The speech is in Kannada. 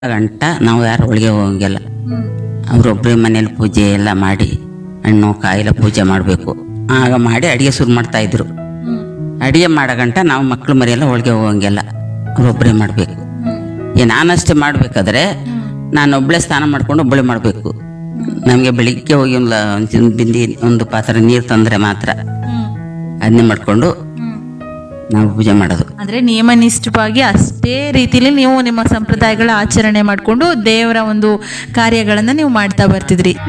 ಗಂಟ ನಾವು ಯಾರು ಒಳಗೆ ಹೋಗಂಗಿಲ್ಲ ಅವರೊಬ್ಬರೇ ಮನೇಲಿ ಪೂಜೆ ಎಲ್ಲ ಮಾಡಿ ಹಣ್ಣು ಕಾಯಿಲೆ ಪೂಜೆ ಮಾಡಬೇಕು ಆಗ ಮಾಡಿ ಅಡಿಗೆ ಶುರು ಮಾಡ್ತಾ ಇದ್ರು ಅಡಿಗೆ ಮಾಡೋ ಗಂಟ ನಾವು ಮಕ್ಕಳು ಮರಿಯೆಲ್ಲ ಒಳಗೆ ಹೋಗಂಗಿಲ್ಲ ಅವರೊಬ್ಬರೇ ಮಾಡಬೇಕು ಈ ನಾನಷ್ಟೇ ಮಾಡಬೇಕಾದ್ರೆ ನಾನು ಒಬ್ಬಳೇ ಸ್ನಾನ ಮಾಡ್ಕೊಂಡು ಒಬ್ಬಳೇ ಮಾಡಬೇಕು ನಮಗೆ ಬೆಳಿಗ್ಗೆ ಹೋಗಿ ಒಂದು ಒಂದು ಬಿಂದಿ ಒಂದು ಪಾತ್ರೆ ನೀರು ತಂದರೆ ಮಾತ್ರ ಅದನ್ನೇ ಮಾಡಿಕೊಂಡು ನಾವು ಪೂಜೆ ಮಾಡೋದು ಅಂದ್ರೆ ನಿಯಮನಿಷ್ಠವಾಗಿ ಅಷ್ಟೇ ರೀತಿಲಿ ನೀವು ನಿಮ್ಮ ಸಂಪ್ರದಾಯಗಳ ಆಚರಣೆ ಮಾಡಿಕೊಂಡು ದೇವರ ಒಂದು ಕಾರ್ಯಗಳನ್ನ ನೀವು ಮಾಡ್ತಾ ಬರ್ತಿದ್ರಿ